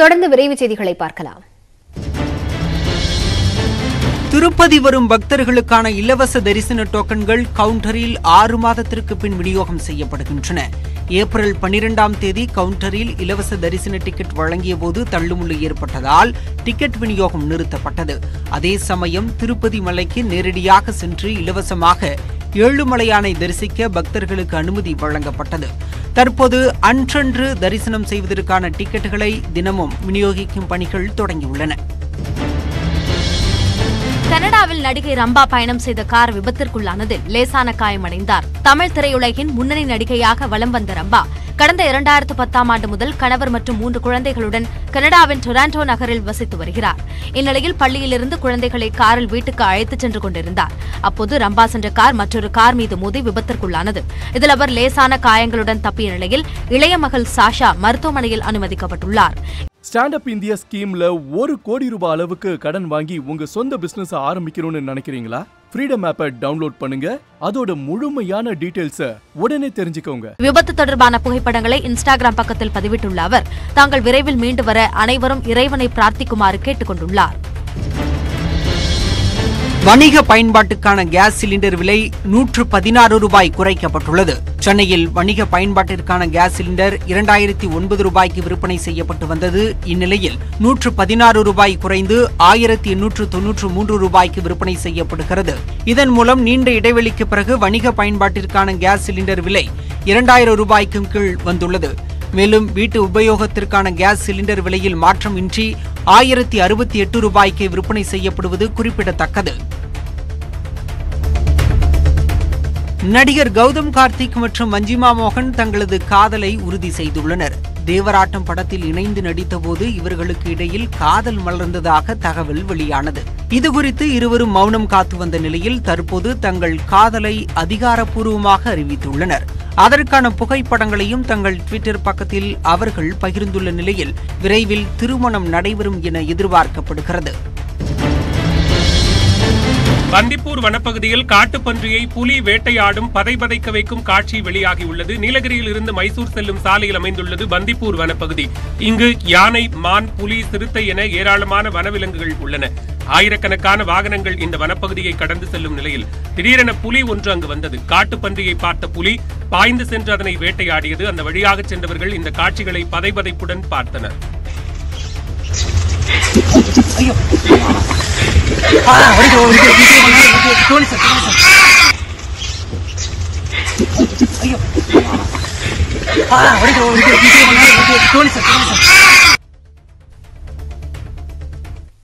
தொடர்ந்து விரைவு செய்திகளை பார்க்கலாம் திருப்பதி வரும் பக்தர்களுக்கான இலவச தரிசன டோக்கன்கள் கவுண்டரில் ஆறு மாதத்திற்கு பின் விநியோகம் செய்யப்படுகின்றன ஏப்ரல் பனிரெண்டாம் தேதி கவுண்டரில் இலவச தரிசன டிக்கெட் வழங்கிய போது தள்ளுமுள்ளு ஏற்பட்டதால் டிக்கெட் விநியோகம் நிறுத்தப்பட்டது அதே சமயம் திருப்பதி மலைக்கு நேரடியாக சென்று இலவசமாக ஏழுமலையானை தரிசிக்க பக்தர்களுக்கு அனுமதி வழங்கப்பட்டது தற்போது அன்றன்று தரிசனம் செய்வதற்கான டிக்கெட்டுகளை தினமும் விநியோகிக்கும் பணிகள் தொடங்கியுள்ளன கனடாவில் நடிகை ரம்பா பயணம் செய்த கார் விபத்திற்குள்ளானதில் லேசான காயமடைந்தார் தமிழ் திரையுலகின் முன்னணி நடிகையாக வலம் வந்த ரம்பா கடந்த இரண்டாயிரத்து பத்தாம் ஆண்டு முதல் கணவர் மற்றும் மூன்று குழந்தைகளுடன் கனடாவின் டொராண்டோ நகரில் வசித்து வருகிறார் இந்நிலையில் பள்ளியிலிருந்து குழந்தைகளை காரில் வீட்டுக்கு அழைத்துச் சென்று கொண்டிருந்தார் அப்போது ரம்பா சென்ற கார் மற்றொரு கார் மீது மோதி விபத்திற்குள்ளானது இதில் அவர் லேசான காயங்களுடன் தப்பிய நிலையில் இளைய மகள் சாஷா மருத்துவமனையில் அனுமதிக்கப்பட்டுள்ளார் ஸ்டாண்ட் அப் இந்தியா ஸ்கீம்ல ஒரு கோடி ரூபாய் அளவுக்கு கடன் வாங்கி உங்க சொந்த பிசினஸ் ஆரம்பிக்கணும்னு நினைக்கிறீங்களா ஃப்ரீடம் ஆப்பை டவுன்லோட் பண்ணுங்க அதோட முழுமையான டீடைல்ஸ உடனே தெரிஞ்சுக்கோங்க விபத்து தொடர்பான புகைப்படங்களை இன்ஸ்டாகிராம் பக்கத்தில் பதிவிட்டுள்ள அவர் தாங்கள் விரைவில் மீண்டு வர அனைவரும் இறைவனை பிரார்த்திக்குமாறு கேட்டுக் கொண்டுள்ளார் வணிக பயன்பாட்டுக்கான கேஸ் சிலிண்டர் விலை நூற்று பதினாறு ரூபாய் குறைக்கப்பட்டுள்ளது சென்னையில் வணிக பயன்பாட்டிற்கான கேஸ் சிலிண்டர் இரண்டாயிரத்தி ஒன்பது ரூபாய்க்கு விற்பனை செய்யப்பட்டு வந்தது இந்நிலையில் நூற்று பதினாறு ரூபாய் குறைந்து ஆயிரத்தி எண்ணூற்று தொன்னூற்று மூன்று ரூபாய்க்கு விற்பனை செய்யப்படுகிறது இதன் மூலம் நீண்ட இடைவெளிக்கு பிறகு வணிக பயன்பாட்டிற்கான கேஸ் சிலிண்டர் விலை இரண்டாயிரம் ரூபாய்க்கும் கீழ் வந்துள்ளது மேலும் வீட்டு உபயோகத்திற்கான கேஸ் சிலிண்டர் விலையில் மாற்றம் இன்றி ஆயிரத்தி அறுபத்தி எட்டு ரூபாய்க்கு விற்பனை செய்யப்படுவது குறிப்பிடத்தக்கது நடிகர் கௌதம் கார்த்திக் மற்றும் மஞ்சிமா மோகன் தங்களது காதலை உறுதி செய்துள்ளனர் தேவராட்டம் படத்தில் இணைந்து நடித்தபோது இவர்களுக்கு இடையில் காதல் மலர்ந்ததாக தகவல் வெளியானது இதுகுறித்து இருவரும் மௌனம் காத்து வந்த நிலையில் தற்போது தங்கள் காதலை அதிகாரப்பூர்வமாக அறிவித்துள்ளனர் அதற்கான புகைப்படங்களையும் தங்கள் ட்விட்டர் பக்கத்தில் அவர்கள் பகிர்ந்துள்ள நிலையில் விரைவில் திருமணம் நடைபெறும் என எதிர்பார்க்கப்படுகிறது பந்திப்பூர் வனப்பகுதியில் காட்டுப்பன்றியை புலி வேட்டையாடும் பதைபதைக்க வைக்கும் காட்சி வெளியாகியுள்ளது நீலகிரியில் இருந்து மைசூர் செல்லும் சாலையில் அமைந்துள்ளது பந்திப்பூர் வனப்பகுதி இங்கு யானை மான் புலி சிறுத்தை என ஏராளமான வனவிலங்குகள் உள்ளன ஆயிரக்கணக்கான வாகனங்கள் இந்த வனப்பகுதியை கடந்து செல்லும் நிலையில் திடீரென புலி ஒன்று அங்கு வந்தது காட்டுப்பன்றியை பார்த்த புலி பாய்ந்து சென்று அதனை வேட்டையாடியது அந்த வழியாக சென்றவர்கள் இந்த காட்சிகளை பதைபதைப்புடன் பார்த்தனர் ஐயோ